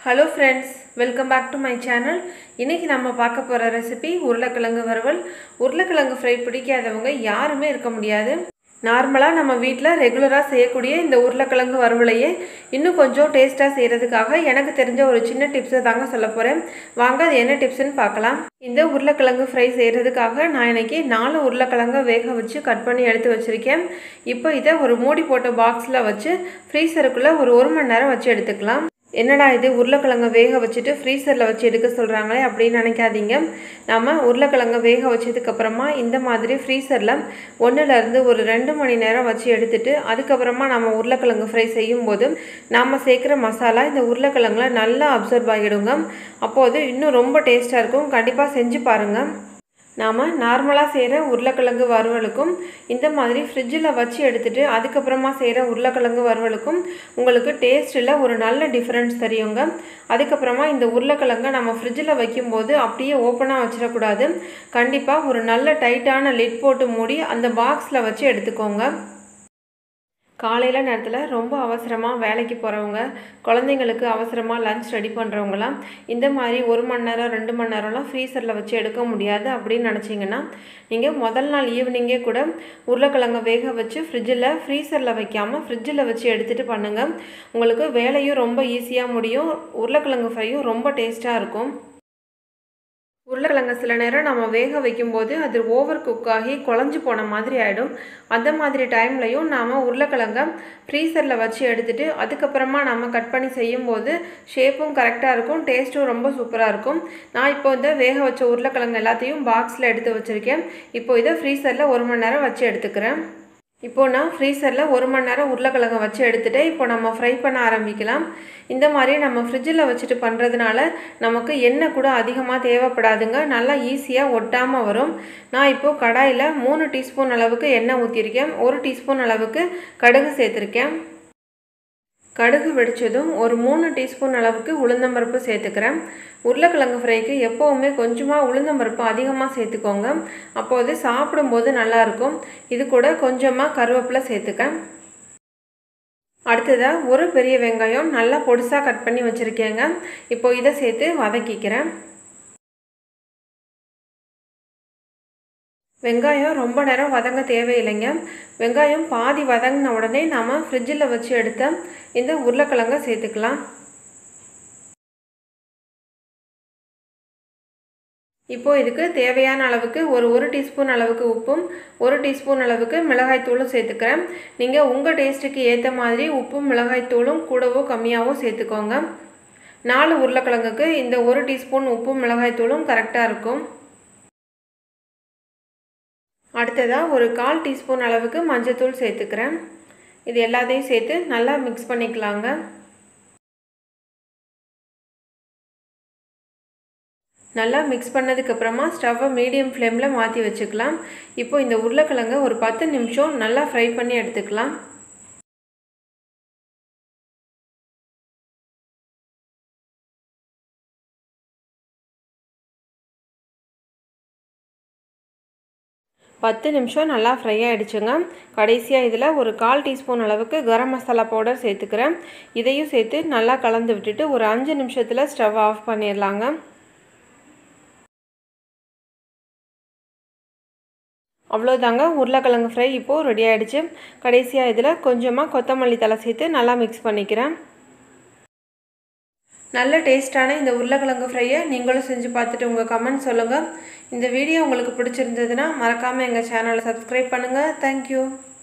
hello friends welcome back to my channel இன்றைக்கி நம்ம பார்க்க போகிற ரெசிபி உருளைக்கிழங்கு வறுவல் உருளைக்கிழங்கு ஃப்ரை பிடிக்காதவங்க யாருமே இருக்க முடியாது நார்மலாக நம்ம வீட்டில் ரெகுலராக செய்யக்கூடிய இந்த உருளைக்கிழங்கு வறுவலையே இன்னும் கொஞ்சம் டேஸ்ட்டாக செய்கிறதுக்காக எனக்கு தெரிஞ்ச ஒரு சின்ன டிப்ஸை தாங்க சொல்ல போகிறேன் வாங்க அது என்ன டிப்ஸ்னு பார்க்கலாம் இந்த உருளைக்கிழங்கு ஃப்ரை செய்கிறதுக்காக நான் இன்னைக்கு நாலு உருளைக்கிழங்கை வேக வச்சு கட் பண்ணி எடுத்து வச்சுருக்கேன் இப்போ இதை ஒரு மூடி போட்ட பாக்ஸில் வச்சு ஃப்ரீசருக்குள்ளே ஒரு ஒரு மணி நேரம் வச்சு எடுத்துக்கலாம் என்னடா இது உருளைக்கிழங்கை வேக வச்சுட்டு ஃப்ரீசரில் வச்சு எடுக்க சொல்கிறாங்களே அப்படின்னு நினைக்காதீங்க நம்ம உருளைக்கிழங்கை வேக வச்சதுக்கப்புறமா இந்த மாதிரி ஃப்ரீசரில் ஒன்றுலேருந்து ஒரு ரெண்டு மணி நேரம் வச்சு எடுத்துட்டு அதுக்கப்புறமா நம்ம உருளைக்கிழங்கு ஃப்ரை செய்யும்போது நாம் சேர்க்குற மசாலா இந்த உருளைக்கிழங்குல நல்லா அப்சர்வ் ஆகிடுங்க அப்போது இன்னும் ரொம்ப டேஸ்ட்டாக இருக்கும் கண்டிப்பாக செஞ்சு பாருங்கள் நாம் நார்மலாக செய்கிற உருளைக்கிழங்கு வறுவலுக்கும் இந்த மாதிரி ஃப்ரிட்ஜில் வச்சு எடுத்துகிட்டு அதுக்கப்புறமா செய்கிற உருளைக்கிழங்கு வறுவலுக்கும் உங்களுக்கு டேஸ்ட்டில் ஒரு நல்ல டிஃப்ரென்ஸ் தெரியுங்க அதுக்கப்புறமா இந்த உருளைக்கிழங்கை நம்ம ஃப்ரிட்ஜில் வைக்கும்போது அப்படியே ஓப்பனாக வச்சிடக்கூடாது கண்டிப்பாக ஒரு நல்ல டைட்டான லிட் போட்டு மூடி அந்த பாக்ஸில் வச்சு எடுத்துக்கோங்க காலையில் நேரத்தில் ரொம்ப அவசரமாக வேலைக்கு போகிறவங்க குழந்தைங்களுக்கு அவசரமாக லஞ்ச் ரெடி பண்ணுறவங்களாம் இந்த மாதிரி ஒரு மணி நேரம் ரெண்டு மணி நேரம்லாம் ஃப்ரீசரில் வச்சு எடுக்க முடியாது அப்படின்னு நினச்சிங்கன்னா நீங்கள் முதல் நாள் ஈவினிங்கே கூட உருளைக்கிழங்கை வேக வச்சு ஃப்ரிட்ஜில் ஃப்ரீசரில் வைக்காமல் ஃப்ரிட்ஜில் வச்சு எடுத்துகிட்டு பண்ணுங்கள் உங்களுக்கு வேலையும் ரொம்ப ஈஸியாக முடியும் உருளைக்கிழங்கு ஃப்ரையும் ரொம்ப டேஸ்ட்டாக இருக்கும் உருளைக்கிழங்க சில நேரம் நம்ம வேக வைக்கும்போது அது ஓவர் குக் ஆகி குழஞ்சி போன மாதிரி ஆகிடும் அந்த மாதிரி டைம்லையும் நாம் உருளைக்கிழங்க ஃப்ரீசரில் வச்சு எடுத்துகிட்டு அதுக்கப்புறமா நம்ம கட் பண்ணி செய்யும்போது ஷேப்பும் கரெக்டாக இருக்கும் டேஸ்ட்டும் ரொம்ப சூப்பராக இருக்கும் நான் இப்போ இந்த வேக வச்ச உருளைக்கிழங்கு எல்லாத்தையும் பாக்ஸில் எடுத்து வச்சுருக்கேன் இப்போ இதை ஃப்ரீசரில் ஒரு மணி நேரம் வச்சு எடுத்துக்கிறேன் இப்போது நான் ஃப்ரீசரில் ஒரு மணி நேரம் உருளைக்கிழங்கு வச்சு எடுத்துகிட்டு இப்போ நம்ம ஃப்ரை பண்ண ஆரம்பிக்கலாம் இந்த மாதிரி நம்ம ஃப்ரிட்ஜில் வச்சுட்டு பண்ணுறதுனால நமக்கு எண்ணெய் கூட அதிகமாக தேவைப்படாதுங்க நல்லா ஈஸியாக ஒட்டாமல் வரும் நான் இப்போது கடாயில் மூணு டீஸ்பூன் அளவுக்கு எண்ணெய் ஊற்றிருக்கேன் ஒரு டீஸ்பூன் அளவுக்கு கடுகு சேர்த்துருக்கேன் கடுகு வெடித்ததும் ஒரு மூணு டீஸ்பூன் அளவுக்கு உளுந்தம்பருப்பு சேர்த்துக்கிறேன் உருளைக்கிழங்கு ஃப்ரைக்கு எப்போவுமே கொஞ்சமாக உளுந்தம்பருப்பு அதிகமாக சேர்த்துக்கோங்க அப்போது சாப்பிடும்போது நல்லாயிருக்கும் இது கூட கொஞ்சமாக கருவேப்பிலை சேர்த்துக்கேன் அடுத்ததாக ஒரு பெரிய வெங்காயம் நல்லா பொடிசாக கட் பண்ணி வச்சுருக்கேங்க இப்போ இதை சேர்த்து வதக்கிக்கிறேன் வெங்காயம் ரொம்ப நேரம் வதங்க தேவையில்லைங்க வெங்காயம் பாதி வதங்கின உடனே நாம் ஃப்ரிட்ஜில் வச்சு எடுத்த இந்த உருளைக்கிழங்க சேர்த்துக்கலாம் இப்போது இதுக்கு தேவையான அளவுக்கு ஒரு ஒரு டீஸ்பூன் அளவுக்கு உப்பும் ஒரு டீஸ்பூன் அளவுக்கு மிளகாய்த்தூளும் சேர்த்துக்கிறேன் நீங்கள் உங்கள் டேஸ்ட்டுக்கு ஏற்ற மாதிரி உப்பும் மிளகாய்த்தூளும் கூடவோ கம்மியாகவோ சேர்த்துக்கோங்க நாலு உருளைக்கிழங்குக்கு இந்த ஒரு டீஸ்பூன் உப்பும் மிளகாய்த்தூளும் கரெக்டாக இருக்கும் அடுத்ததாக ஒரு கால் டீஸ்பூன் அளவுக்கு மஞ்சத்தூள் சேர்த்துக்கிறேன் இது எல்லாத்தையும் சேர்த்து நல்லா மிக்ஸ் பண்ணிக்கலாங்க நல்லா மிக்ஸ் பண்ணதுக்கப்புறமா ஸ்டவ்வை மீடியம் ஃப்ளேமில் மாற்றி வச்சுக்கலாம் இப்போ இந்த உருளைக்கிழங்கை ஒரு பத்து நிமிஷம் நல்லா ஃப்ரை பண்ணி எடுத்துக்கலாம் பத்து நிமிஷம் நல்லா ஃப்ரை ஆகிடுச்சுங்க கடைசியாக இதில் ஒரு கால் டீஸ்பூன் அளவுக்கு கரம் மசாலா பவுடர் சேர்த்துக்கிறேன் இதையும் சேர்த்து நல்லா கலந்து விட்டுட்டு ஒரு அஞ்சு நிமிஷத்தில் ஸ்டவ் ஆஃப் பண்ணிடலாங்க அவ்வளோதாங்க உருளைக்கிழங்கு ஃப்ரை இப்போது ரெடி ஆகிடுச்சு கடைசியாக இதில் கொஞ்சமாக கொத்தமல்லி தலை சேர்த்து நல்லா மிக்ஸ் பண்ணிக்கிறேன் நல்ல டேஸ்ட்டான இந்த உருளைக்கிழங்கு ஃப்ரையை நீங்களும் செஞ்சு பார்த்துட்டு உங்கள் கமெண்ட் சொல்லுங்கள் இந்த வீடியோ உங்களுக்கு பிடிச்சிருந்ததுன்னா மறக்காமல் எங்கள் சேனலை சப்ஸ்கிரைப் பண்ணுங்கள் தேங்க்யூ